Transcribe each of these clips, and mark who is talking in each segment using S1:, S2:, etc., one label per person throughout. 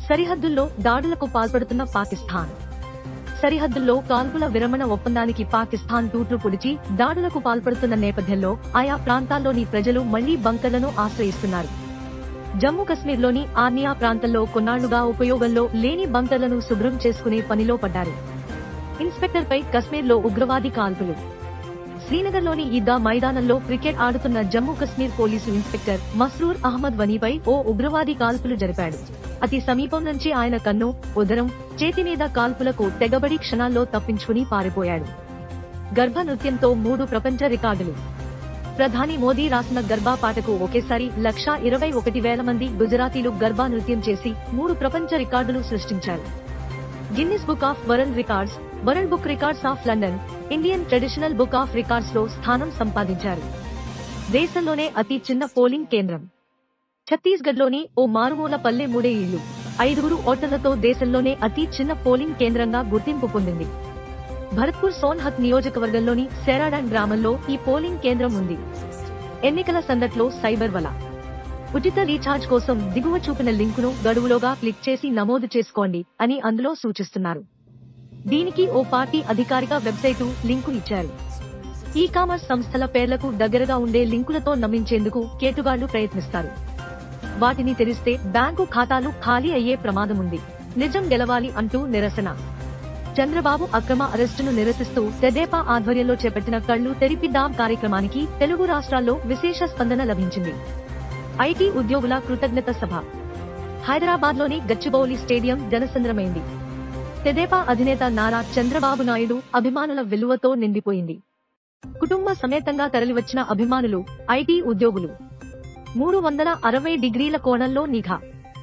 S1: సరిహద్దుల్లో దాడులకు పాల్పడుతున్న పాకిస్తాన్ సరిహద్దుల్లో కాల్పుల విరమణ ఒప్పందానికి పాకిస్తాన్ తూట్లు పొడిచి దాడులకు పాల్పడుతున్న నేపథ్యంలో ఆయా ప్రాంతాల్లోని ప్రజలు మళ్లీ బంకర్లను ఆశ్రయిస్తున్నారు జమ్మూ కశ్మీర్లోని ఆర్నియా ప్రాంతంలో కొన్నాళ్లుగా ఉపయోగంలో లేని బంకర్లను శుభ్రం చేసుకునే పనిలో పడ్డారు ఇన్స్పెక్టర్పై కశ్మీర్లో ఉగ్రవాది కాల్పులు శ్రీనగర్లోని ఈద్గా మైదానంలో క్రికెట్ ఆడుతున్న జమ్మూ కశ్మీర్ పోలీసు ఇన్స్పెక్టర్ మస్రూర్ అహ్మద్ వనీపై ఓ ఉగ్రవాది కాల్పులు జరిపాడు అతి సమీపం నుంచి ఆయన కన్ను ఉదరం చేతి మీద కాల్పులకు తెగబడి క్షణాల్లో తప్పించుకుని పారిపోయాడు గర్భ నృత్యంతో మూడు ప్రపంచ రికార్డులు ప్రధాని మోదీ రాసిన గర్భా పాటకు ఒకేసారి లక్షా ఇరవై ఒకటి వేల మంది గుజరాతీలు గర్భా నృత్యం చేసి మూడు ప్రపంచ రికార్డులు సృష్టించారు Guinness book of world records world book records of London Indian traditional book of records లో స్థానం సంపాదించారు దేశంలోనే అతి చిన్న పోలింగ్ కేంద్రం ఛత్తీస్గఢ్ లోని ఓ మారుమూల పల్లె మూడే ఇళ్లు ఐదుగురు ఓటర్లతో దేశంలోనే అతి చిన్న పోలింగ్ కేంద్రంగా గుర్తింపు పొందింది భరత్పూర్ సోన్హత్ నియోజకవర్గంలోని సెరాడాన్ గ్రామంలో ఈ పోలింగ్ కేంద్రం ఉంది ఎన్నికల సందట్లో సైబర్ వల ఉచిత రీఛార్జ్ కోసం దిగువ చూపిన లింకును గడువులోగా క్లిక్ చేసి నమోదు చేసుకోండి అని అందులో సూచిస్తున్నారు దీనికి ఓ పార్టీ అధికారిక వెబ్సైటు లింకు ఇచ్చారు ఈ కామర్స్ సంస్థల పేర్లకు దగ్గరగా ఉండే లింకులతో నమ్మించేందుకు కేటుగాళ్లు ప్రయత్నిస్తారు వాటిని తెరిస్తే బ్యాంకు ఖాతాలు ఖాళీ అయ్యే ప్రమాదముంది నిజం గెలవాలి అంటూ నిరసన చంద్రబాబు అక్రమ అరెస్టును నిరసిస్తూ తెదేపా ఆధ్వర్యంలో చేపట్టిన కళ్లు తెరిపిద్దాం కార్యక్రమానికి తెలుగు రాష్ట్రాల్లో విశేష స్పందన లభించింది ఐటీ ఉద్యోగుల కృతజ్ఞత సభ హైదరాబాద్ లోని గచ్చిబౌలి స్టేడియం జనసంద్రమైంది తెదేపా అధినేత నారా చంద్రబాబు నాయుడు అభిమానుల విలువతో నిండిపోయింది కుటుంబ సమేతంగా తరలివచ్చిన అభిమానులు ఐటీ ఉద్యోగులు మూడు వందల అరవై డిగ్రీల కోణంలో నిఘా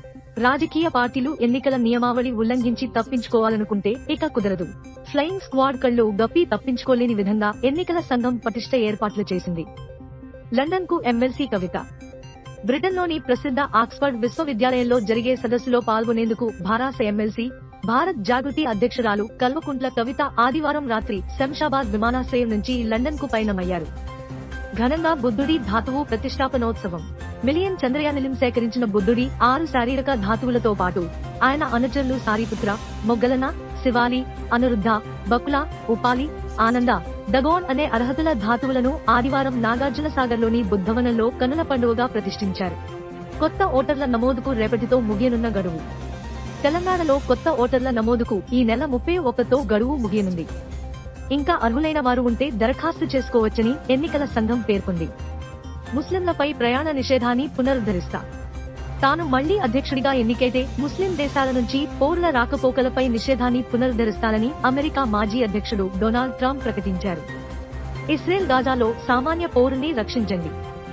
S1: రాజకీయ పార్టీలు ఎన్నికల నియమావళి ఉల్లంఘించి తప్పించుకోవాలనుకుంటే ఇక కుదరదు ఫ్లయింగ్ స్క్వాడ్ కళ్ళు గప్పి తప్పించుకోలేని విధంగా ఎన్నికల సంఘం పటిష్ట ఏర్పాట్లు చేసింది లండన్ కు ఎమ్మెల్సీ కవిత బ్రిటన్లోని ప్రసిద్ధ ఆక్స్ఫర్డ్ విశ్వవిద్యాలయంలో జరిగే సదస్సులో పాల్గొనేందుకు భారాస ఎమ్మెల్సీ భారత్ జాగృతి అధ్యక్షురాలు కల్వకుంట్ల కవిత ఆదివారం రాత్రి శంషాబాద్ విమానాశ్రయం నుంచి లండన్ కు పయనమయ్యారు ఘనంగా బుద్ధుడి ధాతువు ప్రతిష్టాపనోత్సవం మిలియన్ చంద్రయానిలిం సేకరించిన బుద్ధుడి ఆరు శారీరక ధాతువులతో పాటు ఆయన అనుచరులు సారిపుత్ర మొగ్గలన శివాలి అనురుద్ధ బకుల ఉపాలి ఆనంద దగోన్ అనే అర్హతల ధాతువులను ఆదివారం నాగార్జున సాగర్లోని బుద్ధవనంలో కనుల పండుగగా ప్రతిష్ఠించారు కొత్త ఓటర్ల నమోదుకు రేపటితో ముగియనున్న గడువు తెలంగాణలో కొత్త ఓటర్ల నమోదుకు ఈ నెల ముప్పై ఒకతో గడువు ముగియనుంది ఇంకా అర్హులైన వారు ఉంటే దరఖాస్తు చేసుకోవచ్చని ఎన్నికల సంఘం పేర్కొంది ముస్లింలపై ప్రయాణ నిషేధాన్ని పునరుద్ధరిస్తా తాను మళ్లీ అధ్యక్షుడిగా ఎన్నికైతే ముస్లిం దేశాల నుంచి పౌరుల రాకపోకలపై నిషేధాన్ని పునరుద్ధరిస్తానని అమెరికా మాజీ అధ్యక్షుడు డొనాల్డ్ ట్రంప్ ప్రకటించారు ఇస్రేల్ గాజాలో సామాన్య పౌరుల్ని రక్షించండి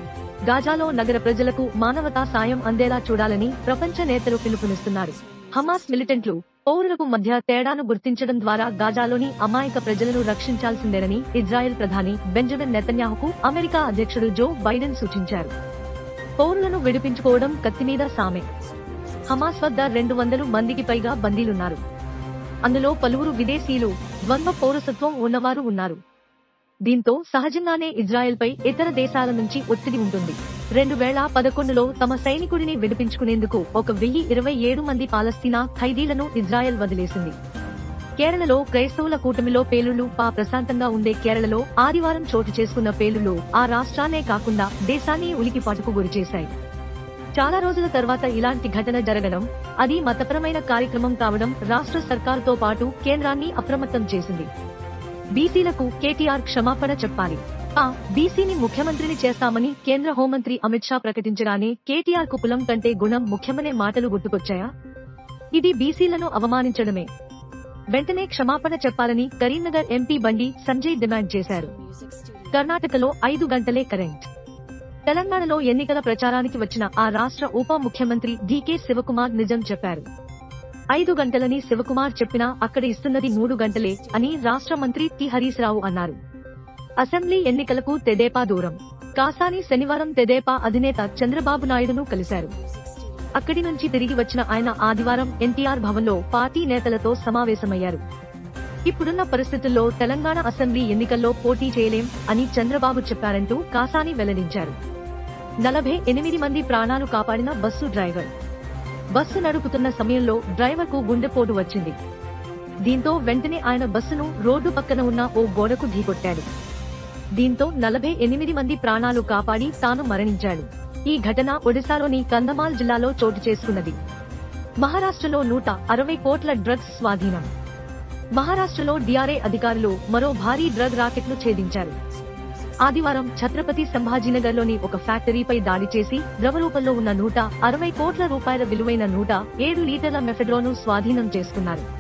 S1: గాజాలో నగర ప్రజలకు మానవతా సాయం అందేలా చూడాలని ప్రపంచ నేతలు పిలుపునిస్తున్నారు హమాస్ మిలిటెంట్లు పౌరులకు మధ్య తేడాను గుర్తించడం ద్వారా గాజాలోని అమాయక ప్రజలను రక్షించాల్సిందేనని ఇజ్రాయెల్ ప్రధాని బెంజమిన్ నెతన్యాహుకు అమెరికా అధ్యక్షుడు జో బైడెన్ సూచించారు పౌరులను విడిపించుకోవడం కత్తిమీద సామె హమాస్ వద్ద రెండు వందలు మందికి పైగా బందీలున్నారు అందులో పలువురు విదేశీయులు ద్వంద్వ పౌరసత్వం ఉన్నవారు ఉన్నారు దీంతో సహజంగానే ఇజ్రాయెల్ పై ఇతర దేశాల నుంచి ఒత్తిడి ఉంటుంది రెండు వేల పదకొండులో తమ సైనికుడిని విడిపించుకునేందుకు ఒక వెయ్యి ఇరవై ఏడు మంది పాలస్తీనా ఖైదీలను ఇజ్రాయెల్ వదిలేసింది కేరళలో క్రైస్తవుల కూటమిలో పేలుళ్లు పా ప్రశాంతంగా ఉండే కేరళలో ఆదివారం చోటు చేసుకున్న పేలుళ్లు ఆ రాష్ట్రాన్నే కాకుండా దేశాన్ని ఉలికిపాటుకు గురిచేశాయి చాలా రోజుల తర్వాత ఇలాంటి ఘటన జరగడం అది మతపరమైన కార్యక్రమం కావడం రాష్ట్ర సర్కారుతో పాటు కేంద్రాన్ని అప్రమత్తం చేసింది బీసీలకు కేటీఆర్ క్షమాపణ చెప్పాలి ఆ బీసీని ముఖ్యమంత్రిని చేస్తామని కేంద్ర హోంమంత్రి అమిత్ షా ప్రకటించగానే కేటీఆర్ కు కులం కంటే గుణం ముఖ్యమనే మాటలు గుర్తుకొచ్చాయా ఇది బీసీలను అవమానించడమే వెంటనే క్షమాపణ చెప్పాలని కరీంనగర్ ఎంపీ బండి సంజయ్ డిమాండ్ చేశారు కర్ణాటకలో ఐదు గంటలే కరెంట్ తెలంగాణలో ఎన్నికల ప్రచారానికి వచ్చిన ఆ రాష్ట్ర ఉప ముఖ్యమంత్రి డీకే శివకుమార్ నిజం చెప్పారు ఐదు గంటలని శివకుమార్ చెప్పినా అక్కడ ఇస్తున్నది మూడు గంటలే అని రాష్ట్ర మంత్రి టి హరీష్ రావు అన్నారు అసెంబ్లీ ఎన్నికలకు తెదేపా దూరం కాసాని శనివారం తెదేపా అధినేత చంద్రబాబు నాయుడును కలిశారు అక్కడి నుంచి తిరిగి వచ్చిన ఆయన ఆదివారం ఎన్టీఆర్ భవన్లో పార్టీ నేతలతో సమావేశమయ్యారు ఇప్పుడున్న పరిస్థితుల్లో తెలంగాణ అసెంబ్లీ ఎన్నికల్లో పోటీ చేయలేం అని చంద్రబాబు చెప్పారంటూ కాసాని వెల్లడించారు నలభై ఎనిమిది మంది ప్రాణాలు కాపాడిన బస్సు డ్రైవర్ బస్సు నడుపుతున్న సమయంలో డ్రైవర్ కు గుండెపోటు వచ్చింది దీంతో వెంటనే ఆయన బస్సును రోడ్డు పక్కన ఉన్న ఓ గోడకు ఢీకొట్టాడు దీంతో నలభై ఎనిమిది మంది ప్రాణాలు కాపాడి తాను మరణించాడు ఈ ఘటన ఒడిశాలోని కంధమాల్ జిల్లాలో చోటు చేసుకున్నది మహారాష్ట్రలో నూట అరవై కోట్ల డ్రగ్స్ స్వాధీనం మహారాష్ట్రలో డిఆర్ఏ అధికారులు మరో భారీ డ్రగ్ రాకెట్ను ఛేదించారు ఆదివారం ఛత్రపతి సంభాజీనగర్లోని ఒక ఫ్యాక్టరీపై దాడి చేసి ద్రవరూపంలో ఉన్న నూట అరవై కోట్ల రూపాయల విలువైన నూట ఏడు లీటర్ల మెఫెడ్రోను స్వాధీనం చేసుకున్నారు